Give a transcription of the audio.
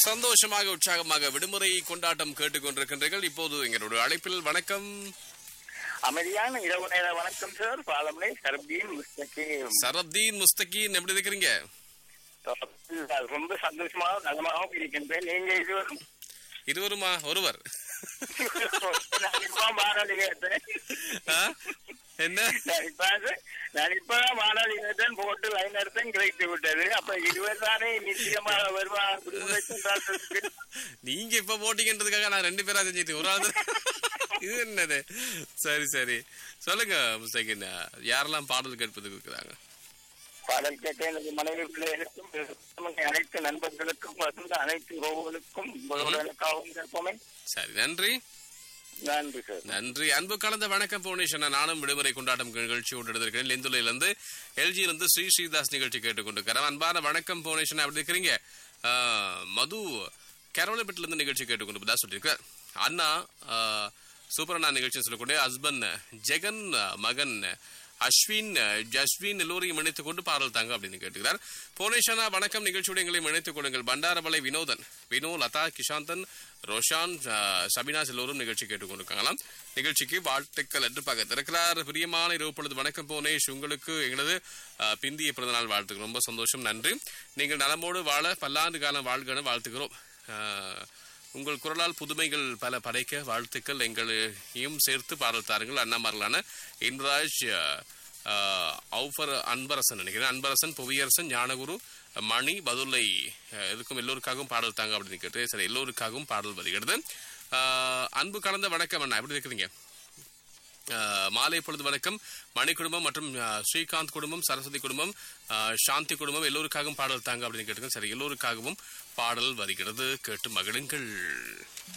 சந்தோஷமாக உற்சாகமாக விடுமுறை கொண்டாட்டம் கேட்டுக்கொண்டிருக்கின்றீர்கள் இப்போது எங்களுடைய அழைப்பில் வணக்கம் அமைதியான இரவு நேர வணக்கம் சார் பாலமலை சரபியின் முஸ்தகீம் சரப்தீன் முஸ்தகீன் எப்படி இருக்கிறீங்க ரொம்ப சந்தோஷமாகவும் நலமாகவும் இருக்கின்றேன் நீங்க இதுவரும் இருவருமா ஒருவர் நான் இப்ப வானொலி கேட்டேன் ஆ? என்ன நான் இப்ப நான் இப்ப வானொலி கேட்டேன் போட்டு லைன் எடுத்தேன் கிடைத்து விட்டது அப்ப இருவர் தானே நிச்சயமாக வருவா குடும்பத்துக்கு நீங்க இப்ப போட்டீங்கன்றதுக்காக நான் ரெண்டு பேரா செஞ்சுட்டு ஒரு ஆள் தான். இது என்னது சரி சரி சொல்லுங்க முஸ்தகின் யாரெல்லாம் பாடல் கேட்பதுக்கு இருக்கிறாங்க பாடல் கேட்ட எனது மனைவி பிள்ளைகளுக்கும் அனைத்து நண்பர்களுக்கும் வசந்த அனைத்து உறவுகளுக்கும் உறவுகளுக்காகவும் கேட்போமே சரி நன்றி நன்றி சார் நன்றி அன்பு கலந்த வணக்கம் புவனேஸ்வரன் நானும் விடுமுறை கொண்டாட்டம் நிகழ்ச்சியோடு எடுத்திருக்கிறேன் லெந்துலையிலிருந்து எல்ஜியிலிருந்து ஸ்ரீ ஸ்ரீதாஸ் நிகழ்ச்சி கேட்டுக்கொண்டிருக்கிறேன் அன்பான வணக்கம் புவனேஸ்வரன் அப்படி இருக்கிறீங்க ஆ, மது கேரளப்பட்டிலிருந்து நிகழ்ச்சி கேட்டுக்கொண்டு சொல்லியிருக்கார் அண்ணா ஆ, சூப்பர் அண்ணா நிகழ்ச்சி சொல்லக்கூடிய ஹஸ்பண்ட் ஜெகன் மகன் அஸ்வின் ஜஸ்வின் எல்லோரையும் இணைத்துக் கொண்டு பாடல் தாங்க அப்படின்னு கேட்டுக்கிறார் புவனேஸ்வரா வணக்கம் நிகழ்ச்சியோடு எங்களையும் இணைத்துக் கொள்ளுங்கள் பண்டாரமலை வினோதன் வினோ லதா கிஷாந்தன் ரோஷான் ஆ, சபினாஸ் எல்லோரும் நிகழ்ச்சி கேட்டுக்கொண்டிருக்காங்களாம் நிகழ்ச்சிக்கு வாழ்த்துக்கள் என்று பக்கத்திருக்கிறார் பிரியமான இரவு பொழுது வணக்கம் புவனேஷ் உங்களுக்கு எங்களது ஆ, பிந்திய பிறந்தநாள் வாழ்த்துக்கள் ரொம்ப சந்தோஷம் நன்றி நீங்கள் நலமோடு வாழ பல்லாண்டு காலம் வாழ்கன்னு வாழ்த்துக்கிறோம் ஆ, உங்கள் குரலால் புதுமைகள் பல படைக்க வாழ்த்துக்கள் எங்களையும் சேர்த்து பாடல் தாருங்கள் அண்ணாமரலான இன்ராஜ் அவுஃபர் அன்பரசன் நினைக்கிறேன் அன்பரசன் புவியரசன் ஞானகுரு மணி பதுலை அஹ், இதுக்கும் எல்லோருக்காகவும் பாடல் தாங்க அப்படின்னு கேட்டு சரி எல்லோருக்காகவும் பாடல் வருகிறது ஆஹ், அன்பு கலந்த வணக்கம் அண்ணா எப்படி இருக்கிறீங்க ஆஹ், மாலை பொழுது வணக்கம் மணி குடும்பம் மற்றும் ஆஹ், ஸ்ரீகாந்த் குடும்பம் சரஸ்வதி குடும்பம் ஆஹ், சாந்தி குடும்பம் எல்லோருக்காகவும் பாடல் தாங்க அப்படின்னு கேட்டுக்கோங்க சரி எல்லோருக்காகவும் பாடல் வருகிறது கேட்டு மகிழுங்கள்